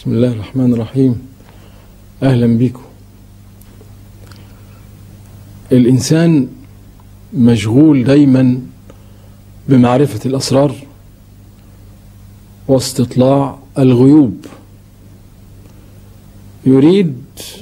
بسم الله الرحمن الرحيم أهلا بكم الإنسان مشغول دايما بمعرفة الأسرار واستطلاع الغيوب يريد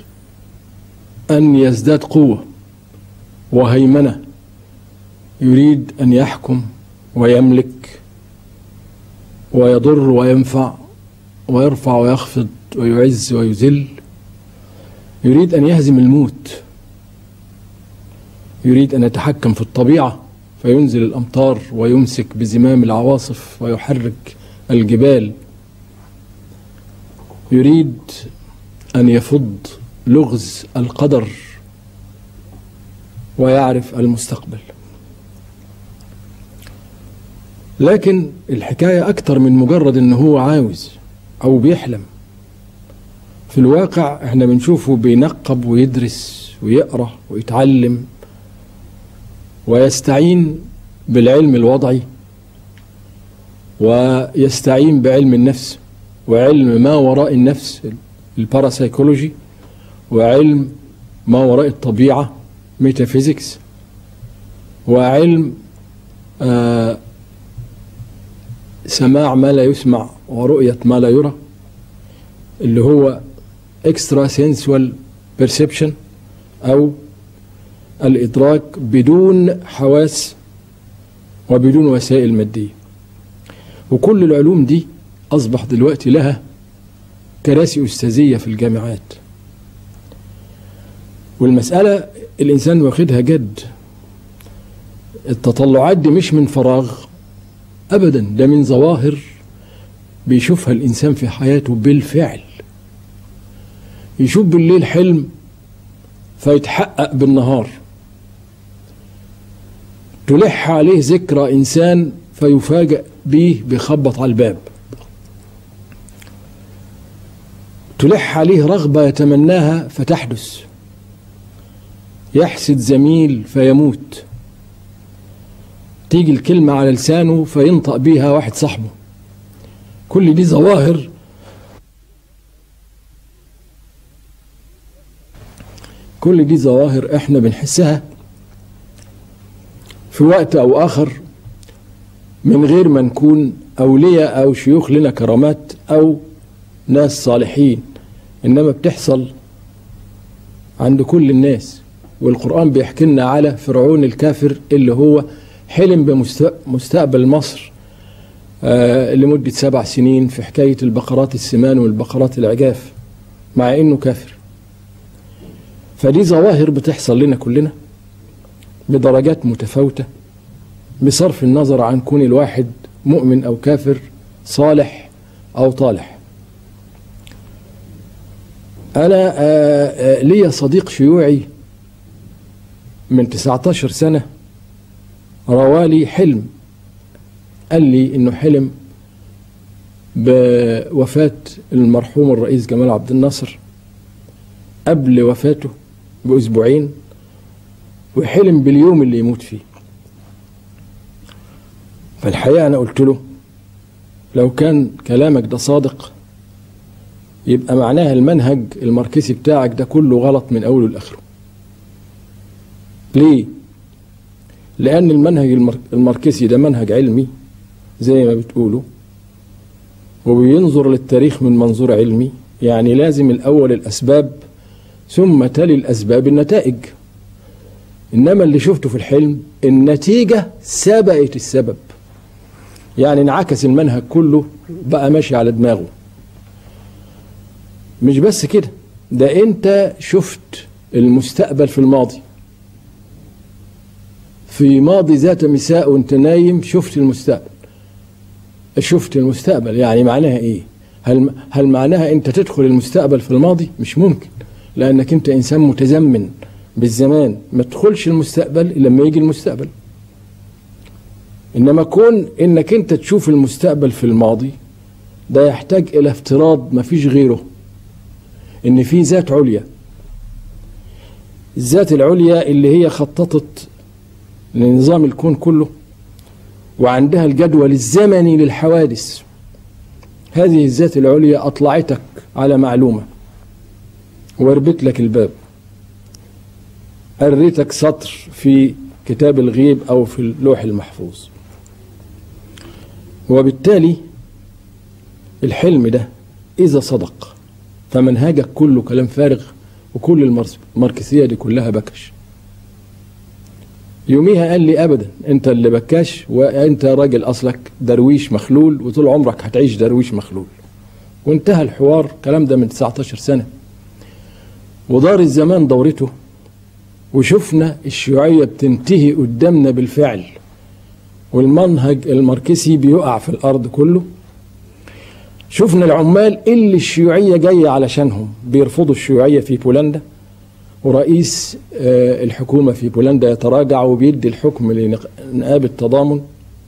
أن يزداد قوة وهيمنة يريد أن يحكم ويملك ويضر وينفع ويرفع ويخفض ويعز ويذل يريد أن يهزم الموت يريد أن يتحكم في الطبيعة فينزل الأمطار ويمسك بزمام العواصف ويحرك الجبال يريد أن يفض لغز القدر ويعرف المستقبل لكن الحكاية أكتر من مجرد إن هو عاوز أو بيحلم في الواقع احنا بنشوفه بينقب ويدرس ويقرأ ويتعلم ويستعين بالعلم الوضعي ويستعين بعلم النفس وعلم ما وراء النفس الباراسايكولوجي وعلم ما وراء الطبيعة ميتافيزيكس وعلم آه سماع ما لا يسمع ورؤية ما لا يرى اللي هو اكسترا سينسوال بيرسبشن أو الإدراك بدون حواس وبدون وسائل مادية وكل العلوم دي أصبح دلوقتي لها كراسي أستاذية في الجامعات والمسألة الإنسان واخدها جد التطلعات دي مش من فراغ أبدا ده من ظواهر بيشوفها الإنسان في حياته بالفعل يشوف بالليل حلم فيتحقق بالنهار تلح عليه ذكرى إنسان فيفاجأ به بيخبط على الباب تلح عليه رغبة يتمناها فتحدث يحسد زميل فيموت تيجي الكلمة على لسانه فينطق بيها واحد صاحبه كل دي ظواهر كل دي ظواهر احنا بنحسها في وقت او اخر من غير ما نكون اولياء او شيوخ لنا كرامات او ناس صالحين انما بتحصل عند كل الناس والقرآن بيحكي لنا على فرعون الكافر اللي هو حلم بمستقبل مصر آه لمدة سبع سنين في حكاية البقرات السمان والبقرات العجاف مع انه كافر فدي ظواهر بتحصل لنا كلنا بدرجات متفاوتة بصرف النظر عن كون الواحد مؤمن أو كافر صالح أو طالح أنا ليا صديق شيوعي من 19 سنة روالي حلم قال لي إنه حلم بوفاة المرحوم الرئيس جمال عبد الناصر قبل وفاته بأسبوعين وحلم باليوم اللي يموت فيه فالحقيقة أنا قلت له لو كان كلامك ده صادق يبقى معناها المنهج الماركسي بتاعك ده كله غلط من أوله لآخره ليه؟ لأن المنهج الماركسي ده منهج علمي زي ما بتقولوا وبينظر للتاريخ من منظور علمي يعني لازم الأول الأسباب ثم تلي الأسباب النتائج إنما اللي شفته في الحلم النتيجة سبقت السبب يعني انعكس المنهج كله بقى ماشي على دماغه مش بس كده ده انت شفت المستقبل في الماضي في ماضي ذات مساء وانت نايم شفت المستقبل شفت المستقبل يعني معناها ايه هل هل معناها انت تدخل المستقبل في الماضي مش ممكن لانك انت انسان متزمن بالزمان ما تدخلش المستقبل الا لما يجي المستقبل انما كون انك انت تشوف المستقبل في الماضي ده يحتاج الى افتراض ما فيش غيره ان في ذات عليا الذات العليا اللي هي خططت لنظام الكون كله وعندها الجدول الزمني للحوادث هذه الذات العليا أطلعتك على معلومة وربت لك الباب أريتك سطر في كتاب الغيب أو في اللوح المحفوظ وبالتالي الحلم ده إذا صدق فمنهجك كله كلام فارغ وكل الماركسية دي كلها بكش يوميها قال لي ابدا انت اللي بكاش وانت راجل اصلك درويش مخلول وطول عمرك هتعيش درويش مخلول وانتهى الحوار الكلام ده من 19 سنه ودار الزمان دورته وشفنا الشيوعيه بتنتهي قدامنا بالفعل والمنهج الماركسي بيقع في الارض كله شفنا العمال اللي الشيوعيه جايه علشانهم بيرفضوا الشيوعيه في بولندا ورئيس الحكومة في بولندا يتراجع وبيدي الحكم لنقابة التضامن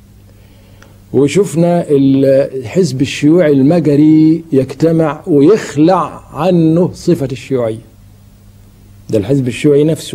وشفنا الحزب الشيوعي المجري يجتمع ويخلع عنه صفة الشيوعية ده الحزب الشيوعي نفسه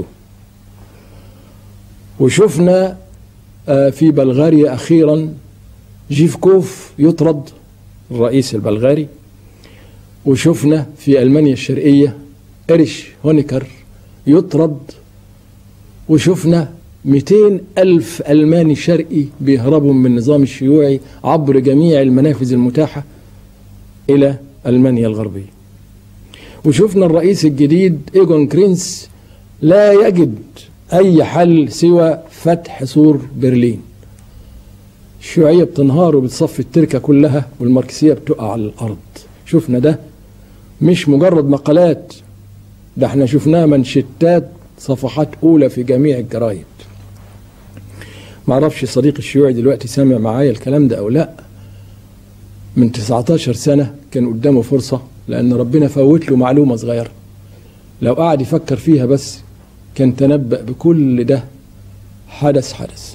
وشفنا في بلغاريا أخيرا جيفكوف يطرد الرئيس البلغاري وشفنا في ألمانيا الشرقية إريش هونيكر يطرد وشفنا 200 ألف ألماني شرقي بيهربوا من النظام الشيوعي عبر جميع المنافذ المتاحة إلى ألمانيا الغربية وشفنا الرئيس الجديد إيجون كرينس لا يجد أي حل سوى فتح سور برلين الشيوعية بتنهار وبتصفي التركة كلها والماركسية بتقع على الأرض شفنا ده مش مجرد مقالات ده احنا شفناها منشتات صفحات أولى في جميع الجرايد معرفش صديقي الشيوعي دلوقتي سامع معايا الكلام ده أو لا من 19 سنة كان قدامه فرصة لأن ربنا فوت له معلومة صغيرة لو قعد يفكر فيها بس كان تنبأ بكل ده حدث حدث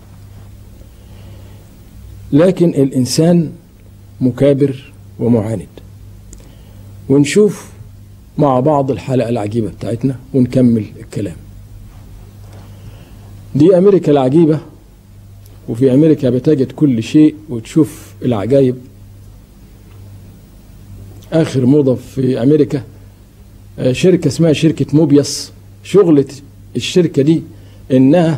لكن الإنسان مكابر ومعاند ونشوف مع بعض الحلقة العجيبة بتاعتنا ونكمل الكلام دي أمريكا العجيبة وفي أمريكا بتجد كل شيء وتشوف العجائب آخر موضة في أمريكا شركة اسمها شركة موبياس شغلة الشركة دي إنها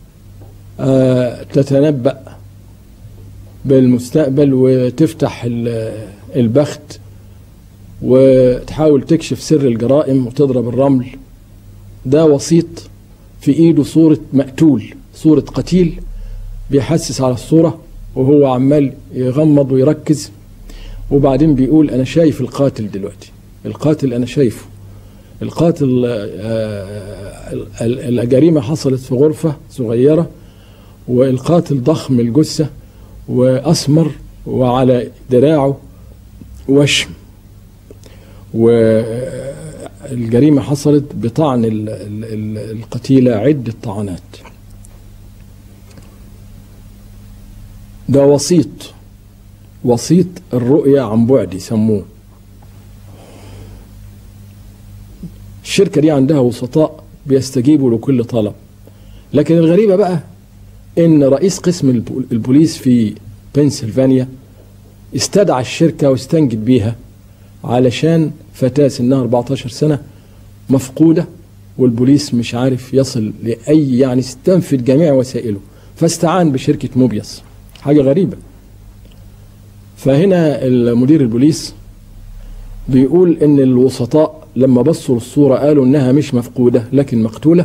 تتنبأ بالمستقبل وتفتح البخت وتحاول تكشف سر الجرائم وتضرب الرمل ده وسيط في ايده صورة مقتول صورة قتيل بيحسس على الصورة وهو عمال يغمض ويركز وبعدين بيقول انا شايف القاتل دلوقتي القاتل انا شايفه القاتل الجريمة حصلت في غرفة صغيرة والقاتل ضخم الجثة وأسمر وعلى دراعه وشم والجريمة حصلت بطعن القتيلة عدة طعنات ده وسيط وسيط الرؤية عن بعد يسموه الشركة دي عندها وسطاء بيستجيبوا لكل طلب لكن الغريبة بقى ان رئيس قسم البوليس في بنسلفانيا استدعى الشركة واستنجد بيها علشان فتاة سنها 14 سنة مفقودة والبوليس مش عارف يصل لأي يعني استنفد جميع وسائله فاستعان بشركة موبياس حاجة غريبة فهنا المدير البوليس بيقول ان الوسطاء لما بصوا للصورة قالوا انها مش مفقودة لكن مقتولة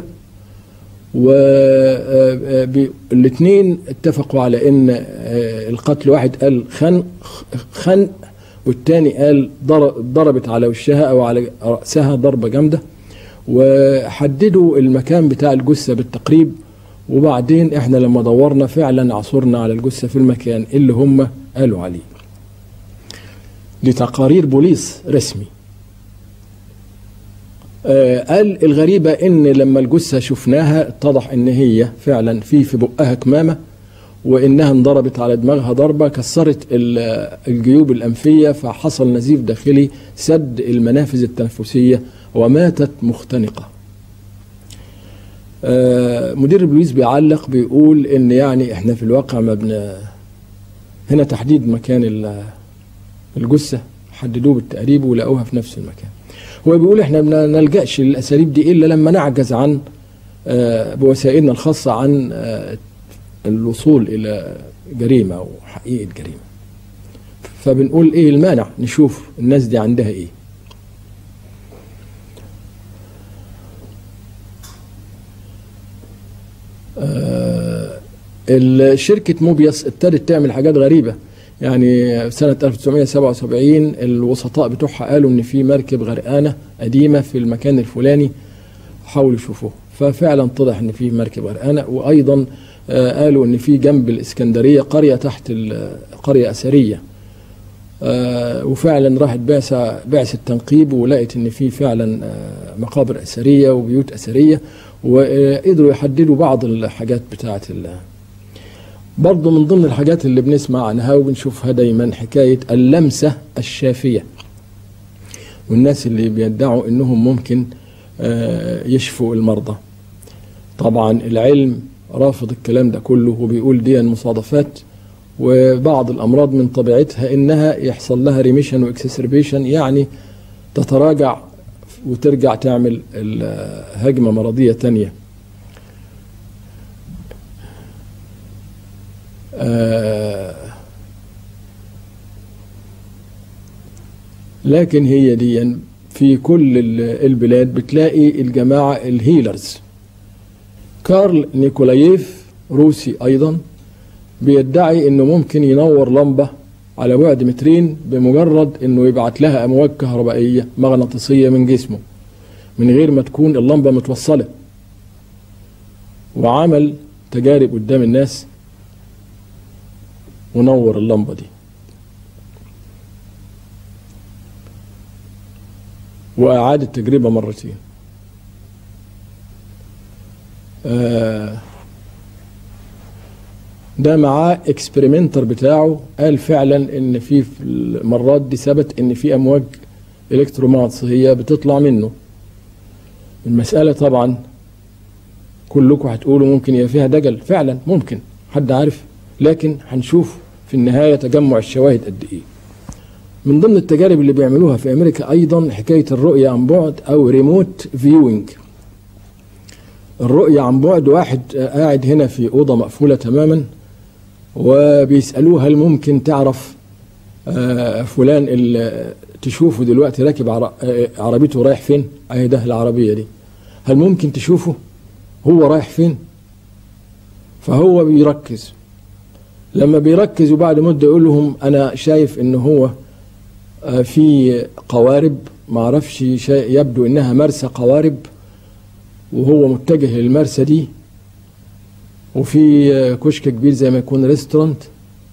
والاثنين اتفقوا على ان القتل واحد قال خنق خنق والتاني قال ضربت على وشها او على راسها ضربه جامده وحددوا المكان بتاع الجثه بالتقريب وبعدين احنا لما دورنا فعلا عثرنا على الجثه في المكان اللي هم قالوا عليه لتقارير بوليس رسمي آه قال الغريبة ان لما الجثة شفناها اتضح ان هي فعلا في في بقها كمامة وانها انضربت على دماغها ضربة كسرت الجيوب الانفية فحصل نزيف داخلي سد المنافذ التنفسية وماتت مختنقة آه مدير البوليس بيعلق بيقول ان يعني احنا في الواقع ما بن هنا تحديد مكان الجثة حددوه بالتقريب ولقوها في نفس المكان هو بيقول احنا ما نلجأش للأساليب دي إلا لما نعجز عن آه، بوسائلنا الخاصة عن آه، الوصول إلى جريمة أو حقيقة جريمة فبنقول إيه المانع نشوف الناس دي عندها إيه آه، الشركة موبياس ابتدت تعمل حاجات غريبة يعني سنة 1977 الوسطاء بتوعها قالوا إن في مركب غرقانة قديمة في المكان الفلاني حاولوا يشوفوها ففعلا طلع إن في مركب غرقانة وأيضا آه، قالوا إن في جنب الإسكندرية قرية تحت ال- قرية أثرية آه، وفعلا راحت بعثة بعثة تنقيب ولقت إن في فعلا آه، مقابر أثرية وبيوت أثرية وقدروا يحددوا بعض الحاجات بتاعة ال- برضه من ضمن الحاجات اللي بنسمع عنها وبنشوفها دايما حكاية اللمسة الشافية والناس اللي بيدعوا انهم ممكن آه، يشفوا المرضى طبعا العلم رافض الكلام ده كله وبيقول دي مصادفات وبعض الامراض من طبيعتها انها يحصل لها ريميشن واكسسربيشن يعني تتراجع وترجع تعمل ال- هجمة مرضية تانية آه، لكن هي دي في كل ال- البلاد بتلاقي الجماعة الهيلرز كارل نيكولاييف روسي أيضا بيدعي انه ممكن ينور لمبة على بعد مترين بمجرد انه يبعت لها امواج كهربائية مغناطيسية من جسمه من غير ما تكون اللمبة متوصلة وعمل تجارب قدام الناس ونور اللمبة دي وأعاد التجربة مرتين آه ده معاه اكسبيرمنتر بتاعه قال فعلا ان في في المرات دي ثبت ان في امواج الكترومغناطيسيه بتطلع منه المساله طبعا كلكم هتقولوا ممكن يبقى فيها دجل فعلا ممكن حد عارف لكن هنشوف في النهايه تجمع الشواهد قد ايه من ضمن التجارب اللي بيعملوها في امريكا ايضا حكايه الرؤيه عن بعد او ريموت فيوينج الرؤيه عن بعد واحد قاعد هنا في اوضه مقفوله تماما وبيسالوه هل ممكن تعرف آه، فلان اللي تشوفه دلوقتي راكب عر- آه، عربيته رايح فين اهي ده العربيه دي هل ممكن تشوفه هو رايح فين فهو بيركز لما بيركز وبعد مده يقول لهم انا شايف ان هو آه، في قوارب ما اعرفش شا- يبدو انها مرسى قوارب وهو متجه للمرسى دي وفي آه، كشك كبير زي ما يكون ريستورانت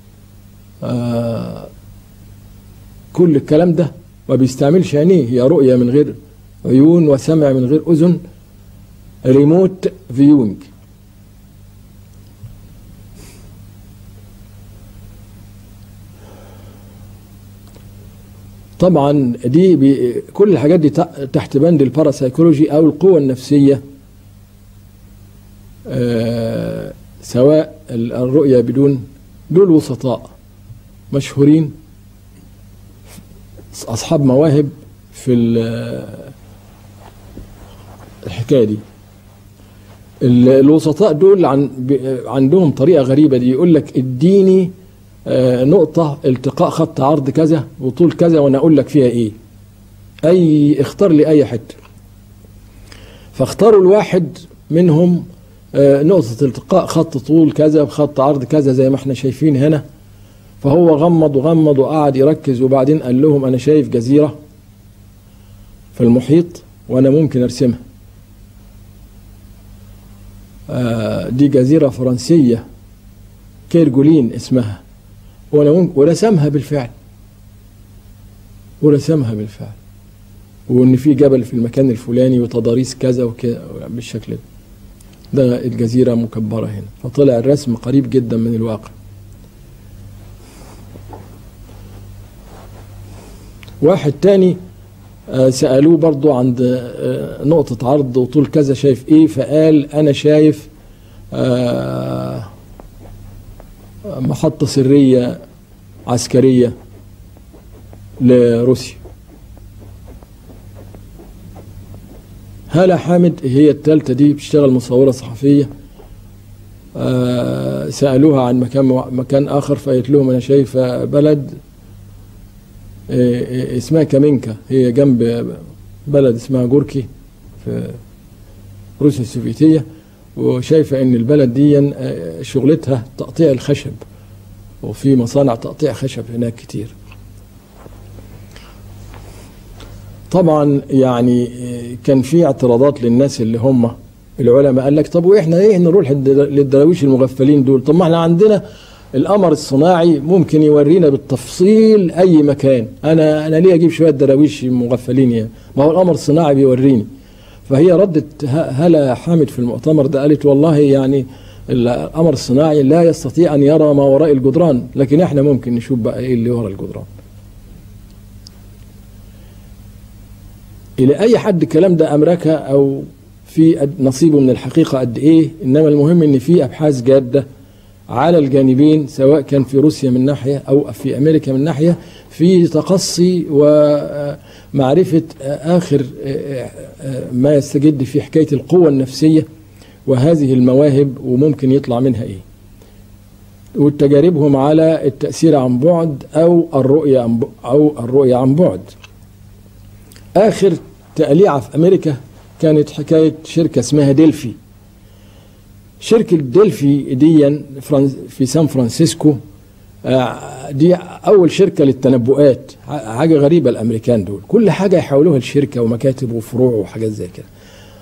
آه كل الكلام ده ما بيستعملش عينيه هي رؤية من غير عيون وسمع من غير أذن ريموت فيوينج طبعا دي بي كل الحاجات دي ت- تحت بند الباراسايكولوجي او القوة النفسية آه سواء ال- الرؤية بدون دول وسطاء مشهورين اصحاب مواهب في ال- الحكايه دي ال- الوسطاء دول عن ب- عندهم طريقه غريبه دي يقول لك اديني آه، نقطه التقاء خط عرض كذا وطول كذا وانا اقول لك فيها ايه اي اختار لي اي حته فاختاروا الواحد منهم آه، نقطه التقاء خط طول كذا بخط عرض كذا زي ما احنا شايفين هنا فهو غمض وغمض وقعد يركز وبعدين قال لهم انا شايف جزيره في المحيط وانا ممكن ارسمها آه، دي جزيره فرنسيه كيرجولين اسمها وانا ممكن ورسمها بالفعل ورسمها بالفعل وان في جبل في المكان الفلاني وتضاريس كذا وكذا بالشكل ده ده الجزيره مكبره هنا فطلع الرسم قريب جدا من الواقع واحد تاني آه، سألوه برضو عند آه، نقطة عرض وطول كذا شايف ايه فقال انا شايف آه، محطة سرية عسكرية لروسيا هالة حامد هي الثالثة دي بتشتغل مصورة صحفية آه سألوها عن مكان مكان آخر فقالت لهم أنا شايفة بلد آه اسمها كامينكا هي جنب بلد اسمها جوركي في روسيا السوفيتية وشايفة إن البلد دي شغلتها تقطيع الخشب وفي مصانع تقطيع خشب هناك كتير طبعا يعني كان في اعتراضات للناس اللي هم العلماء قال لك طب واحنا ايه نروح للدراويش المغفلين دول طب ما احنا عندنا القمر الصناعي ممكن يورينا بالتفصيل اي مكان انا انا ليه اجيب شويه دراويش مغفلين يعني ما هو القمر الصناعي بيوريني فهي ردت هلا حامد في المؤتمر ده قالت والله يعني القمر الصناعي لا يستطيع ان يرى ما وراء الجدران لكن احنا ممكن نشوف بقى ايه اللي وراء الجدران الى اي حد الكلام ده امريكا او في نصيبه من الحقيقه قد ايه انما المهم ان في ابحاث جاده على الجانبين سواء كان في روسيا من ناحيه او في امريكا من ناحيه في تقصي ومعرفه اخر ما يستجد في حكايه القوه النفسيه وهذه المواهب وممكن يطلع منها ايه وتجاربهم على التاثير عن بعد او الرؤيه عن او الرؤيه عن بعد اخر تقليعه في امريكا كانت حكايه شركه اسمها ديلفي شركه ديلفي دي في سان فرانسيسكو دي اول شركه للتنبؤات حاجه غريبه الامريكان دول كل حاجه يحولوها لشركه ومكاتب وفروع وحاجات زي كده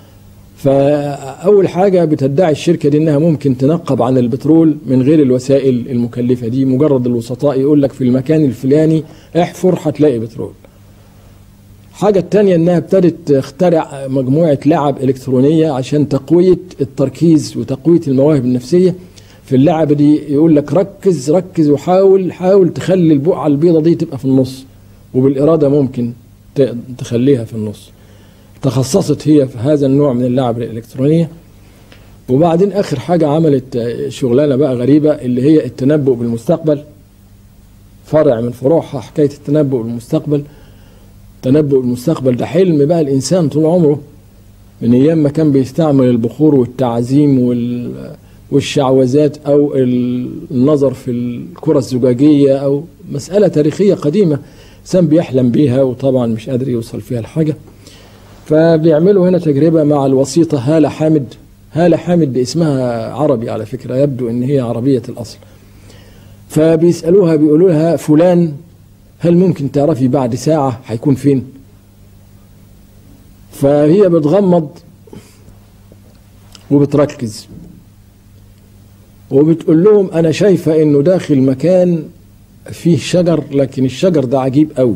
فاول حاجه بتدعي الشركه دي انها ممكن تنقب عن البترول من غير الوسائل المكلفه دي مجرد الوسطاء يقول لك في المكان الفلاني احفر هتلاقي بترول حاجة التانية انها ابتدت تخترع مجموعة لعب الكترونية عشان تقوية التركيز وتقوية المواهب النفسية في اللعبة دي يقول لك ركز ركز وحاول حاول تخلي البقعة البيضة دي تبقى في النص وبالإرادة ممكن تخليها في النص تخصصت هي في هذا النوع من اللعب الإلكترونية وبعدين آخر حاجة عملت شغلانة بقى غريبة اللي هي التنبؤ بالمستقبل فرع من فروعها حكاية التنبؤ بالمستقبل تنبؤ المستقبل ده حلم بقى الانسان طول عمره من ايام ما كان بيستعمل البخور والتعزيم وال والشعوذات او النظر في الكره الزجاجيه او مساله تاريخيه قديمه انسان بيحلم بيها وطبعا مش قادر يوصل فيها لحاجه فبيعملوا هنا تجربه مع الوسيطه هاله حامد هاله حامد دي اسمها عربي على فكره يبدو ان هي عربيه الاصل فبيسالوها بيقولوا لها فلان هل ممكن تعرفي بعد ساعة هيكون فين فهي بتغمض وبتركز وبتقول لهم أنا شايفة إنه داخل مكان فيه شجر لكن الشجر ده عجيب قوي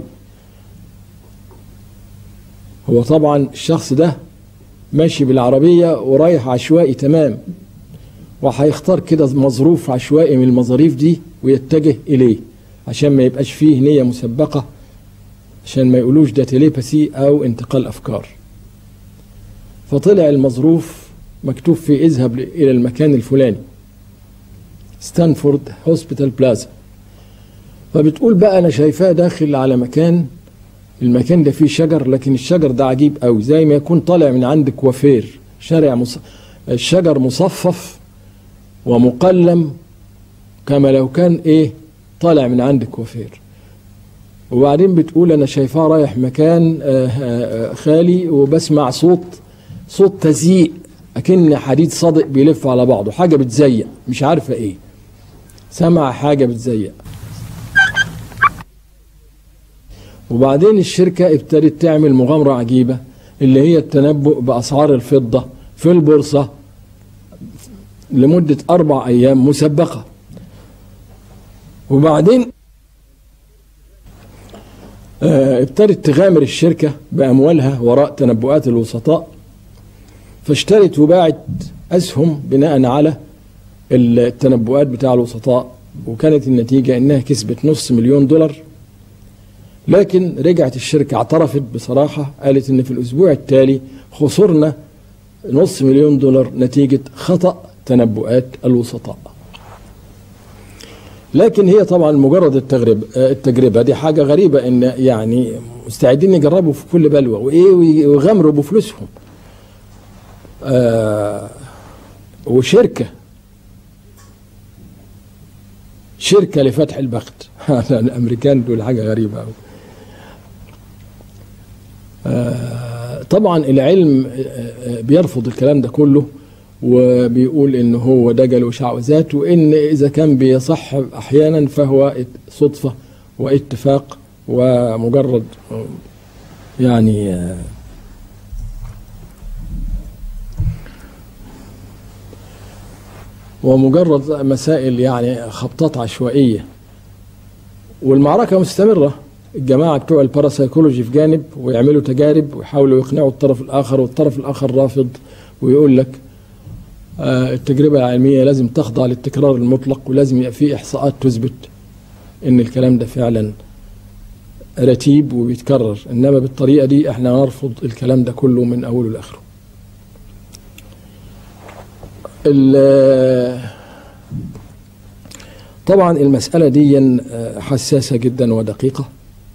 هو طبعا الشخص ده ماشي بالعربية ورايح عشوائي تمام وهيختار كده مظروف عشوائي من المظاريف دي ويتجه إليه عشان ما يبقاش فيه نية مسبقة عشان ما يقولوش ده تيليباثي أو انتقال أفكار فطلع المظروف مكتوب فيه اذهب إلى المكان الفلاني ستانفورد هوسبيتال بلازا فبتقول بقى أنا شايفاه داخل على مكان المكان ده فيه شجر لكن الشجر ده عجيب قوي زي ما يكون طالع من عند كوافير شارع مص... الشجر مصفف ومقلم كما لو كان ايه طالع من عند كوافير وبعدين بتقول انا شايفاه رايح مكان خالي وبسمع صوت صوت تزييق اكن حديد صادق بيلف على بعضه حاجه بتزيق مش عارفه ايه سمع حاجه بتزيق وبعدين الشركه ابتدت تعمل مغامره عجيبه اللي هي التنبؤ باسعار الفضه في البورصه لمده اربع ايام مسبقه وبعدين ابتدت تغامر الشركة بأموالها وراء تنبؤات الوسطاء فاشترت وباعت أسهم بناء على التنبؤات بتاع الوسطاء وكانت النتيجة إنها كسبت نص مليون دولار لكن رجعت الشركة اعترفت بصراحة قالت إن في الأسبوع التالي خسرنا نص مليون دولار نتيجة خطأ تنبؤات الوسطاء لكن هي طبعا مجرد التجربة التجربة دي حاجة غريبة ان يعني مستعدين يجربوا في كل بلوى وايه ويغامروا بفلوسهم آه وشركة شركة لفتح البخت الامريكان دول حاجة غريبة قوي آه طبعا العلم بيرفض الكلام ده كله وبيقول ان هو دجل وشعوذات وان اذا كان بيصح احيانا فهو صدفه واتفاق ومجرد يعني ومجرد مسائل يعني خبطات عشوائيه والمعركه مستمره الجماعه بتوع الباراسايكولوجي في جانب ويعملوا تجارب ويحاولوا يقنعوا الطرف الاخر والطرف الاخر رافض ويقول لك التجربة العلمية لازم تخضع للتكرار المطلق ولازم يبقى في إحصاءات تثبت إن الكلام ده فعلا رتيب وبيتكرر إنما بالطريقة دي إحنا نرفض الكلام ده كله من أوله لآخره. طبعا المسألة دي حساسة جدا ودقيقة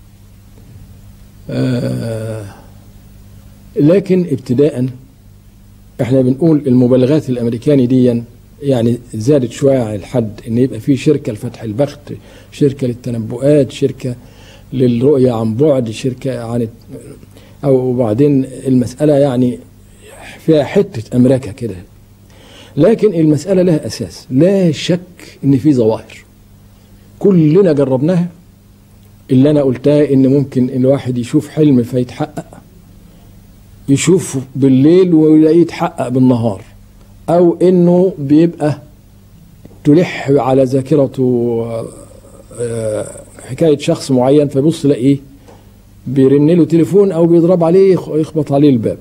لكن ابتداءً احنا بنقول المبالغات الامريكاني دي يعني زادت شويه عن الحد ان يبقى في شركه لفتح البخت شركه للتنبؤات شركه للرؤيه عن بعد شركه عن او وبعدين المساله يعني فيها حته امريكا كده لكن المساله لها اساس لا شك ان في ظواهر كلنا جربناها اللي انا قلتها ان ممكن الواحد يشوف حلم فيتحقق يشوف بالليل ويلاقيه يتحقق بالنهار او انه بيبقى تلح على ذاكرته حكايه شخص معين فيبص يلاقيه بيرن له تليفون او بيضرب عليه يخبط عليه الباب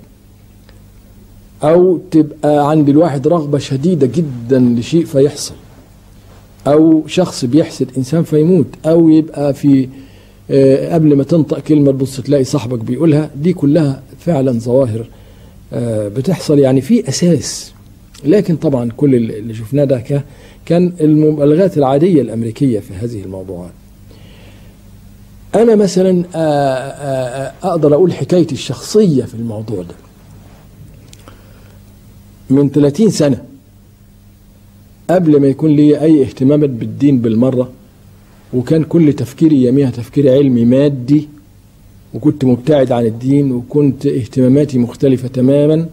او تبقى عند الواحد رغبه شديده جدا لشيء فيحصل او شخص بيحسد انسان فيموت او يبقى في قبل ما تنطق كلمه تبص تلاقي صاحبك بيقولها دي كلها فعلا ظواهر بتحصل يعني في اساس لكن طبعا كل اللي شفناه ده كان المبالغات العاديه الامريكيه في هذه الموضوعات. انا مثلا اقدر اقول حكايتي الشخصيه في الموضوع ده. من 30 سنه قبل ما يكون لي اي اهتمامات بالدين بالمره وكان كل تفكيري يوميها تفكير علمي مادي وكنت مبتعد عن الدين وكنت اهتماماتي مختلفة تماما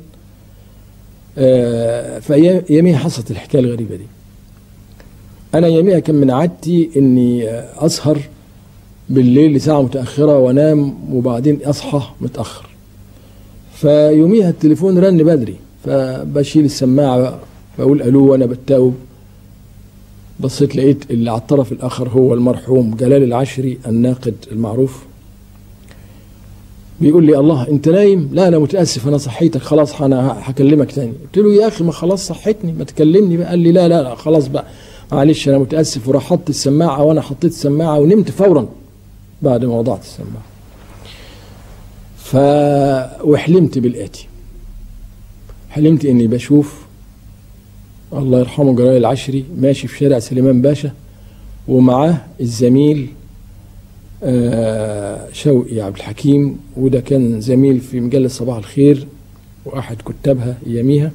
آه فيوميها حصلت الحكاية الغريبة دي أنا يوميها كان من عادتي إني أسهر بالليل لساعة متأخرة وأنام وبعدين أصحى متأخر فيوميها التليفون رن بدري فبشيل السماعة بقول ألو وأنا بتاوب بصيت لقيت اللي على الطرف الآخر هو المرحوم جلال العشري الناقد المعروف بيقول لي الله انت نايم لا انا متاسف انا صحيتك خلاص انا هكلمك تاني قلت له يا اخي ما خلاص صحتني ما تكلمني بقى قال لي لا لا, لا خلاص بقى معلش انا متاسف وراح حط السماعه وانا حطيت السماعه ونمت فورا بعد ما وضعت السماعه ف وحلمت بالاتي حلمت اني بشوف الله يرحمه جلال العشري ماشي في شارع سليمان باشا ومعاه الزميل آه شوقي عبد الحكيم وده كان زميل في مجلة صباح الخير وأحد كتابها يميها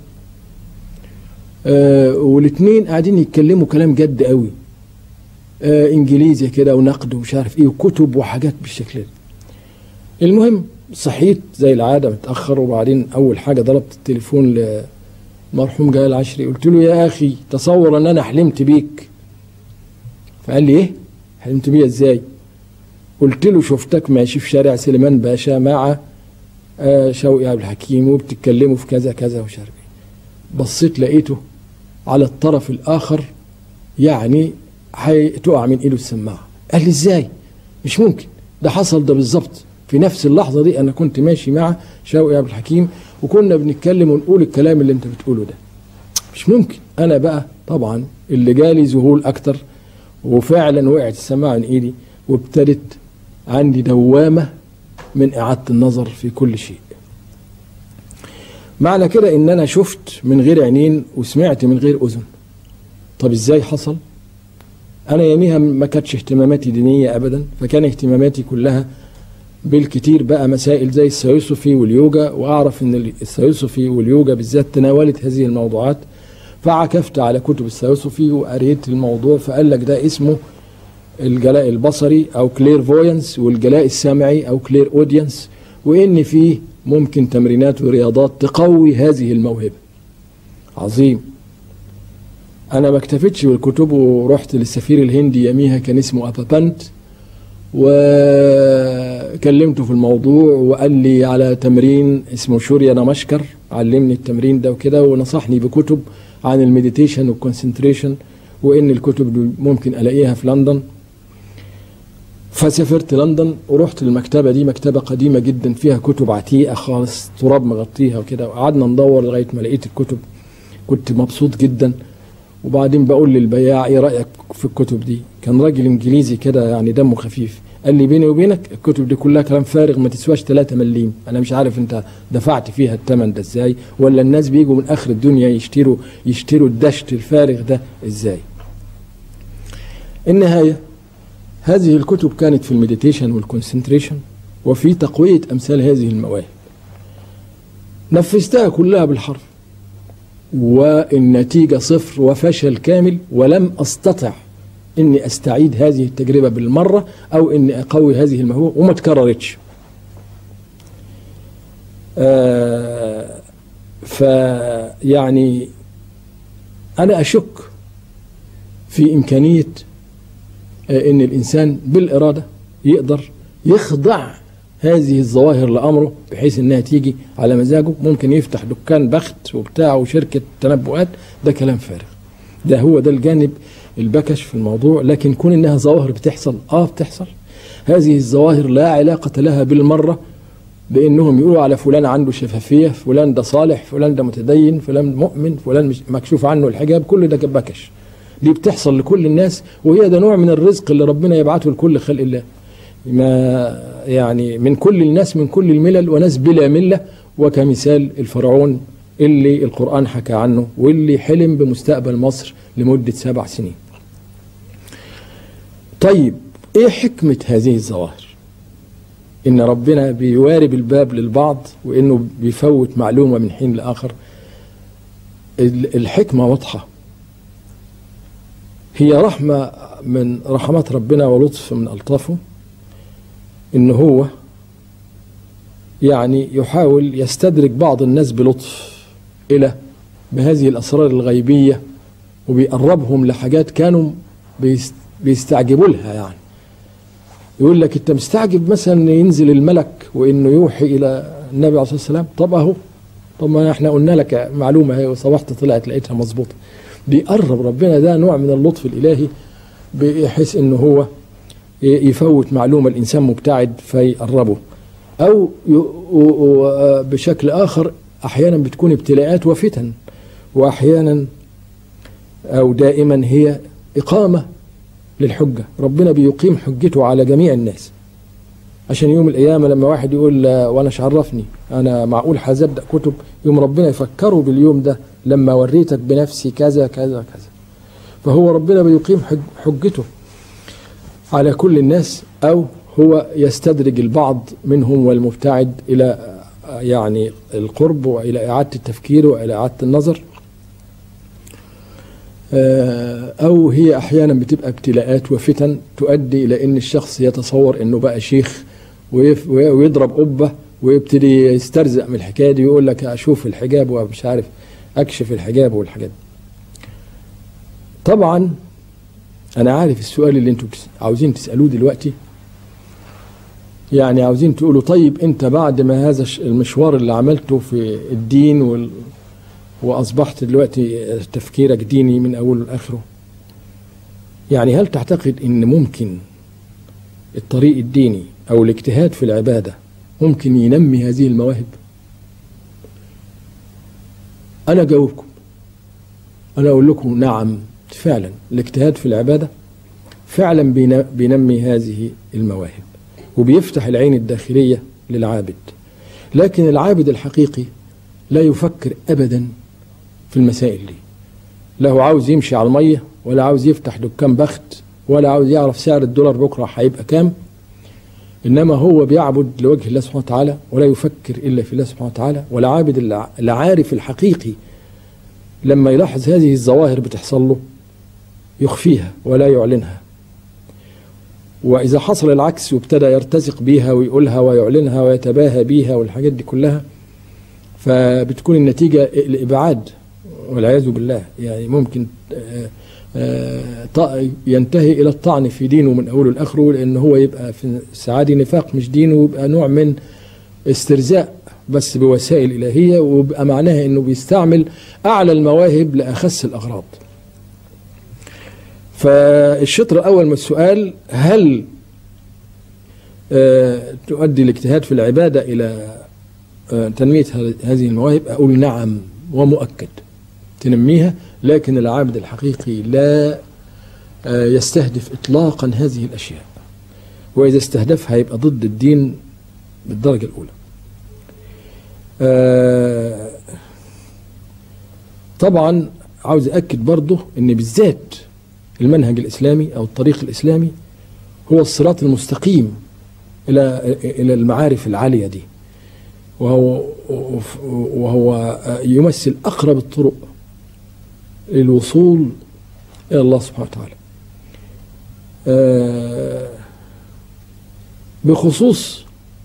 آه والاثنين قاعدين يتكلموا كلام جد قوي آه انجليزي كده ونقد ومش عارف ايه وكتب وحاجات بالشكل ده المهم صحيت زي العادة متأخر وبعدين أول حاجة ضربت التليفون لمرحوم جلال العشري قلت له يا أخي تصور أن أنا حلمت بيك فقال لي إيه؟ حلمت بيا إزاي؟ قلت له شفتك ماشي في شارع سليمان باشا مع آه شوقي عبد الحكيم وبتتكلموا في كذا كذا ومش عارف ايه بصيت لقيته على الطرف الاخر يعني هتقع من ايده السماعه قال لي ازاي مش ممكن ده حصل ده بالظبط في نفس اللحظه دي انا كنت ماشي مع شوقي عبد الحكيم وكنا بنتكلم ونقول الكلام اللي انت بتقوله ده مش ممكن انا بقى طبعا اللي جالي ذهول اكتر وفعلا وقعت السماعه من ايدي وابتدت عندي دوامة من إعادة النظر في كل شيء معنى كده إن أنا شفت من غير عينين وسمعت من غير أذن طب إزاي حصل أنا يوميها ما كانتش اهتماماتي دينية أبدا فكان اهتماماتي كلها بالكتير بقى مسائل زي السيوسفي واليوجا وأعرف أن السيوسفي واليوجا بالذات تناولت هذه الموضوعات فعكفت على كتب السيوسفي وقريت الموضوع فقال لك ده اسمه الجلاء البصري أو كلير فوينس والجلاء السمعي أو كلير أودينس وإن فيه ممكن تمرينات ورياضات تقوي هذه الموهبة عظيم أنا ما اكتفيتش بالكتب ورحت للسفير الهندي يميها كان اسمه أبابانت وكلمته في الموضوع وقال لي على تمرين اسمه شوريا نمشكر علمني التمرين ده وكده ونصحني بكتب عن المديتيشن والكونسنتريشن وان الكتب دي ممكن الاقيها في لندن فسافرت لندن ورحت المكتبة دي مكتبة قديمة جدا فيها كتب عتيقة خالص تراب مغطيها وكده وقعدنا ندور لغاية ما لقيت الكتب كنت مبسوط جدا وبعدين بقول للبياع ايه رأيك في الكتب دي كان راجل انجليزي كده يعني دمه خفيف قال لي بيني وبينك الكتب دي كلها كلام فارغ ما تسواش 3 مليم انا مش عارف انت دفعت فيها الثمن ده ازاي ولا الناس بيجوا من اخر الدنيا يشتروا يشتروا الدشت الفارغ ده ازاي النهايه هذه الكتب كانت في المديتيشن والكونسنتريشن وفي تقويه امثال هذه المواهب نفذتها كلها بالحرف والنتيجه صفر وفشل كامل ولم استطع اني استعيد هذه التجربه بالمره او اني اقوي هذه الموهبه وما تكررتش. آه فيعني انا اشك في امكانيه آه ان الانسان بالاراده يقدر يخضع هذه الظواهر لامره بحيث انها تيجي على مزاجه ممكن يفتح دكان بخت وبتاع وشركه تنبؤات ده كلام فارغ. ده هو ده الجانب البكش في الموضوع لكن كون انها ظواهر بتحصل اه بتحصل هذه الظواهر لا علاقة لها بالمرة بانهم يقولوا على فلان عنده شفافية فلان ده صالح فلان ده متدين فلان مؤمن فلان مش مكشوف عنه الحجاب كل ده بكش دي بتحصل لكل الناس وهي ده نوع من الرزق اللي ربنا يبعثه لكل خلق الله ما يعني من كل الناس من كل الملل وناس بلا ملة وكمثال الفرعون اللي القرآن حكى عنه واللي حلم بمستقبل مصر لمدة سبع سنين طيب ايه حكمة هذه الظواهر ان ربنا بيوارب الباب للبعض وانه بيفوت معلومة من حين لآخر الحكمة واضحة هي رحمة من رحمات ربنا ولطف من ألطافه ان هو يعني يحاول يستدرك بعض الناس بلطف إلى بهذه الأسرار الغيبية وبيقربهم لحاجات كانوا بيستعجبوا لها يعني يقول لك انت مستعجب مثلا ينزل الملك وانه يوحي الى النبي عليه الصلاه والسلام طب اهو طب ما احنا قلنا لك معلومه اهي وصبحت طلعت لقيتها مظبوطه بيقرب ربنا ده نوع من اللطف الالهي بحيث انه هو يفوت معلومه الانسان مبتعد فيقربه او بشكل اخر احيانا بتكون ابتلاءات وفتن واحيانا او دائما هي اقامه للحجه ربنا بيقيم حجته على جميع الناس عشان يوم القيامه لما واحد يقول وانا عرفني انا معقول هبدا كتب يوم ربنا يفكره باليوم ده لما وريتك بنفسي كذا كذا كذا فهو ربنا بيقيم حجته على كل الناس او هو يستدرج البعض منهم والمبتعد الى يعني القرب والى اعاده التفكير والى اعاده النظر او هي احيانا بتبقى ابتلاءات وفتن تؤدي الى ان الشخص يتصور انه بقى شيخ ويضرب قبه ويبتدي يسترزق من الحكايه دي ويقول لك اشوف الحجاب ومش عارف اكشف الحجاب والحاجات طبعا انا عارف السؤال اللي انتم عاوزين تسالوه دلوقتي يعني عاوزين تقولوا طيب انت بعد ما هذا المشوار اللي عملته في الدين وال... واصبحت دلوقتي تفكيرك ديني من اوله لاخره يعني هل تعتقد ان ممكن الطريق الديني او الاجتهاد في العباده ممكن ينمي هذه المواهب انا اجاوبكم انا اقول لكم نعم فعلا الاجتهاد في العباده فعلا بينمي هذه المواهب وبيفتح العين الداخليه للعابد لكن العابد الحقيقي لا يفكر ابدا في المسائل دي لا هو عاوز يمشي على الميه ولا عاوز يفتح دكان بخت ولا عاوز يعرف سعر الدولار بكرة هيبقى كام إنما هو بيعبد لوجه الله سبحانه وتعالى ولا يفكر إلا في الله سبحانه وتعالى ولا عابد الع- العارف الحقيقي لما يلاحظ هذه الظواهر بتحصل له يخفيها ولا يعلنها وإذا حصل العكس وابتدى يرتزق بيها ويقولها ويعلنها ويتباهى بيها والحاجات دي كلها فبتكون النتيجة الإبعاد والعياذ بالله يعني ممكن آه، آه، ط- ينتهي إلى الطعن في دينه من أوله لآخره لأن هو يبقى في سعادة نفاق مش دينه ويبقى نوع من استرزاء بس بوسائل إلهية ويبقى معناها أنه بيستعمل أعلى المواهب لأخس الأغراض فالشطر الأول من السؤال هل آه، تؤدي الاجتهاد في العبادة إلى آه، تنمية هذ- هذه المواهب أقول نعم ومؤكد تنميها لكن العابد الحقيقي لا آه، يستهدف إطلاقا هذه الأشياء وإذا استهدفها يبقى ضد الدين بالدرجة الأولى آه، طبعا عاوز أكد برضه أن بالذات المنهج الإسلامي أو الطريق الإسلامي هو الصراط المستقيم إلى إلى المعارف العالية دي وهو وهو يمثل أقرب الطرق للوصول إلى الله سبحانه وتعالى آه، بخصوص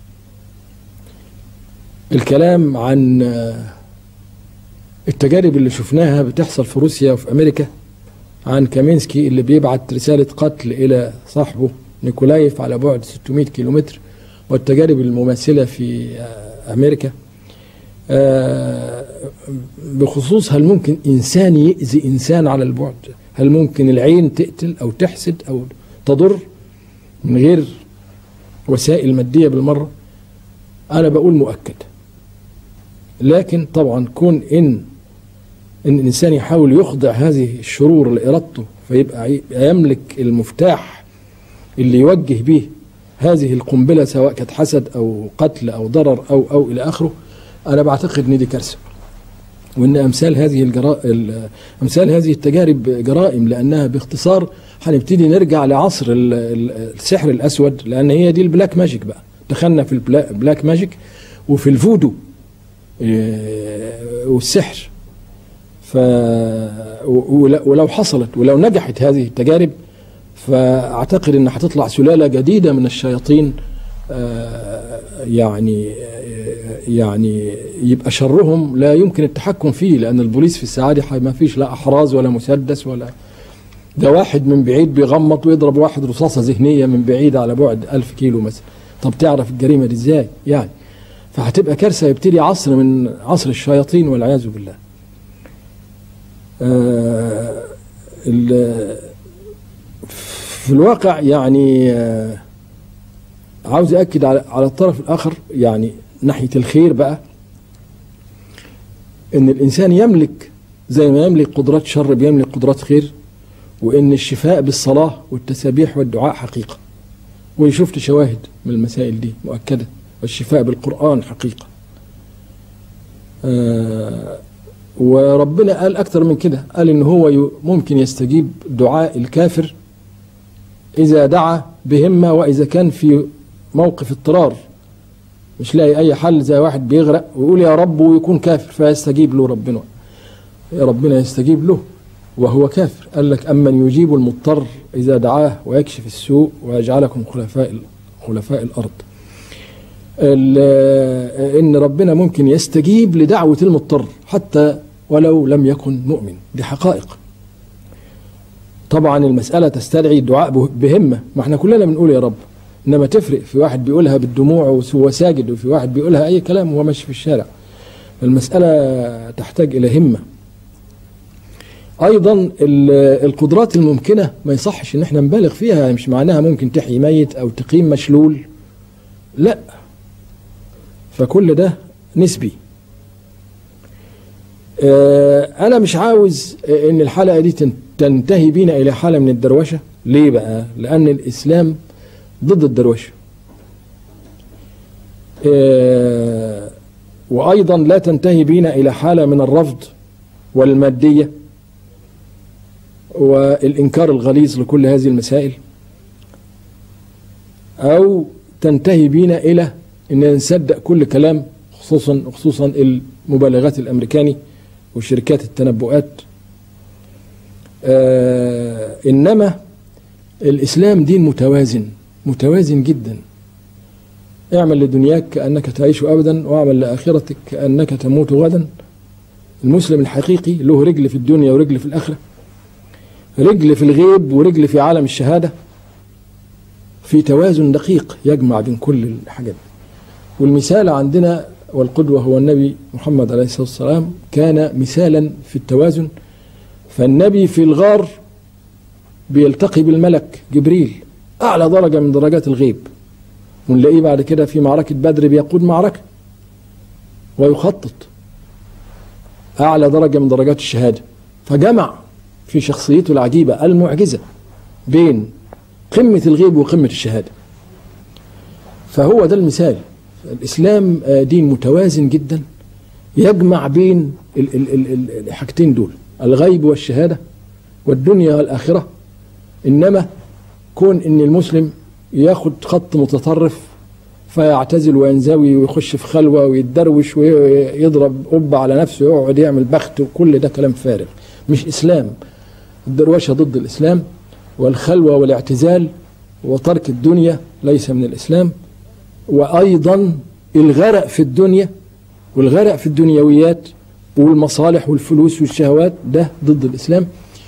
الكلام عن آه، التجارب اللي شفناها بتحصل في روسيا وفي أمريكا عن كامينسكي اللي بيبعت رسالة قتل إلى صاحبه نيكولايف على بعد 600 كيلومتر والتجارب المماثلة في آه، أمريكا آه، بخصوص هل ممكن إنسان يأذي إنسان على البعد هل ممكن العين تقتل أو تحسد أو تضر من غير وسائل مادية بالمرة أنا بقول مؤكد لكن طبعا كون إن ان الانسان يحاول يخضع هذه الشرور لارادته فيبقى يبقى يملك المفتاح اللي يوجه به هذه القنبله سواء كانت حسد او قتل او ضرر او او الى اخره انا بعتقد ان دي كارثه وان امثال هذه الجرائم امثال هذه التجارب جرائم لانها باختصار هنبتدي نرجع لعصر ال- ال- السحر الاسود لان هي دي البلاك ماجيك بقى دخلنا في البلاك ماجيك وفي الفودو إيه، والسحر ف ول- ولو حصلت ولو نجحت هذه التجارب فاعتقد ان هتطلع سلاله جديده من الشياطين آه، يعني آه، يعني يبقى شرهم لا يمكن التحكم فيه لان البوليس في الساعه دي ما فيش لا احراز ولا مسدس ولا ده واحد من بعيد بيغمط ويضرب واحد رصاصه ذهنيه من بعيد على بعد ألف كيلو مثلا طب تعرف الجريمه دي ازاي يعني فهتبقى كارثه يبتدي عصر من عصر الشياطين والعياذ بالله آه، ال- في الواقع يعني آه، عاوز أكد على على الطرف الآخر يعني ناحية الخير بقى إن الإنسان يملك زي ما يملك قدرات شر بيملك قدرات خير وإن الشفاء بالصلاة والتسابيح والدعاء حقيقة وشفت شواهد من المسائل دي مؤكدة والشفاء بالقرآن حقيقة آه وربنا قال أكثر من كده قال إن هو ي- ممكن يستجيب دعاء الكافر إذا دعا بهمة وإذا كان في موقف اضطرار مش لاقي أي حل زي واحد بيغرق ويقول يا رب ويكون كافر فيستجيب له ربنا يا ربنا يستجيب له وهو كافر قال لك أمن يجيب المضطر إذا دعاه ويكشف السوء ويجعلكم خلفاء خلفاء الأرض ال- ان ربنا ممكن يستجيب لدعوه المضطر حتى ولو لم يكن مؤمن دي حقائق طبعا المساله تستدعي الدعاء به- بهمه ما احنا كلنا بنقول يا رب انما تفرق في واحد بيقولها بالدموع وهو ساجد وفي واحد بيقولها اي كلام وهو ماشي في الشارع المساله تحتاج الى همه ايضا ال- القدرات الممكنه ما يصحش ان احنا نبالغ فيها مش معناها ممكن تحيي ميت او تقيم مشلول لا فكل ده نسبي آه، انا مش عاوز آه، ان الحلقه دي تن- تنتهي بينا الى حاله من الدروشه ليه بقى لان الاسلام ضد الدروشه آه، وايضا لا تنتهي بينا الى حاله من الرفض والماديه والإنكار الغليظ لكل هذه المسائل أو تنتهي بينا إلى أن نصدق كل كلام خصوصا خصوصا المبالغات الأمريكاني وشركات التنبؤات آه إنما الإسلام دين متوازن متوازن جدا اعمل لدنياك كأنك تعيش أبدا واعمل لآخرتك كأنك تموت غدا المسلم الحقيقي له رجل في الدنيا ورجل في الآخرة رجل في الغيب ورجل في عالم الشهادة في توازن دقيق يجمع بين كل الحاجات والمثال عندنا والقدوة هو النبي محمد عليه الصلاة والسلام كان مثالا في التوازن فالنبي في الغار بيلتقي بالملك جبريل أعلى درجة من درجات الغيب ونلاقيه بعد كده في معركة بدر بيقود معركة ويخطط أعلى درجة من درجات الشهادة فجمع في شخصيته العجيبة المعجزة بين قمة الغيب وقمة الشهادة فهو ده المثال الإسلام دين متوازن جدا يجمع بين الحاجتين دول الغيب والشهادة والدنيا والآخرة إنما كون إن المسلم ياخد خط متطرف فيعتزل وينزوي ويخش في خلوة ويتدروش ويضرب قبة على نفسه ويقعد يعمل بخت وكل ده كلام فارغ مش إسلام الدروشة ضد الإسلام والخلوة والاعتزال وترك الدنيا ليس من الإسلام وأيضا الغرق في الدنيا والغرق في الدنيويات والمصالح والفلوس والشهوات ده ضد الإسلام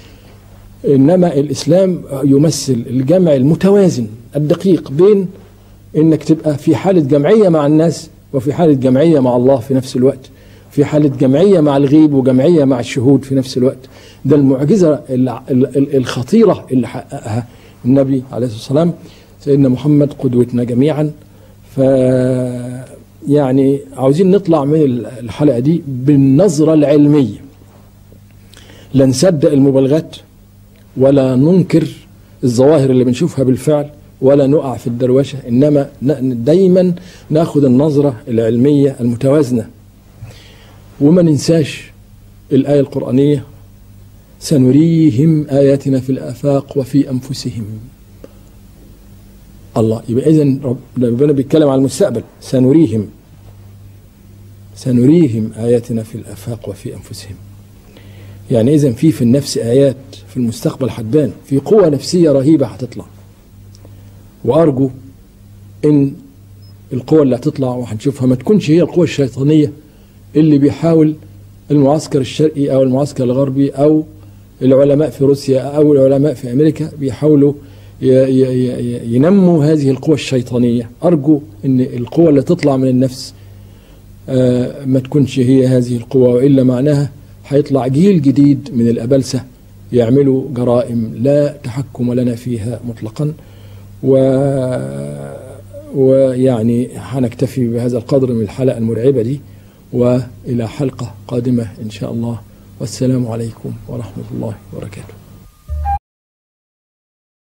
إنما الإسلام يمثل الجمع المتوازن الدقيق بين إنك تبقى في حالة جمعية مع الناس وفي حالة جمعية مع الله في نفس الوقت في حالة جمعية مع الغيب وجمعية مع الشهود في نفس الوقت ده المعجزة الخطيرة اللي حققها النبي عليه الصلاة والسلام سيدنا محمد قدوتنا جميعا ف يعني عاوزين نطلع من الحلقة دي بالنظرة العلمية لا نصدق المبالغات ولا ننكر الظواهر اللي بنشوفها بالفعل ولا نقع في الدروشة إنما دايما ناخد النظرة العلمية المتوازنة وما ننساش الآية القرآنية سنريهم آياتنا في الآفاق وفي أنفسهم الله يبقى إذن ربنا بيتكلم على المستقبل سنريهم سنريهم آياتنا في الآفاق وفي أنفسهم يعني إذا في في النفس آيات في المستقبل هتبان في قوة نفسية رهيبة هتطلع وأرجو إن القوة اللي هتطلع وهنشوفها ما تكونش هي القوة الشيطانية اللي بيحاول المعسكر الشرقي أو المعسكر الغربي أو العلماء في روسيا أو العلماء في أمريكا بيحاولوا ينموا هذه القوى الشيطانية أرجو أن القوة اللي تطلع من النفس ما تكونش هي هذه القوة وإلا معناها هيطلع جيل جديد من الأبلسة يعملوا جرائم لا تحكم لنا فيها مطلقا و ويعني هنكتفي بهذا القدر من الحلقة المرعبة دي وإلى حلقة قادمة إن شاء الله والسلام عليكم ورحمة الله وبركاته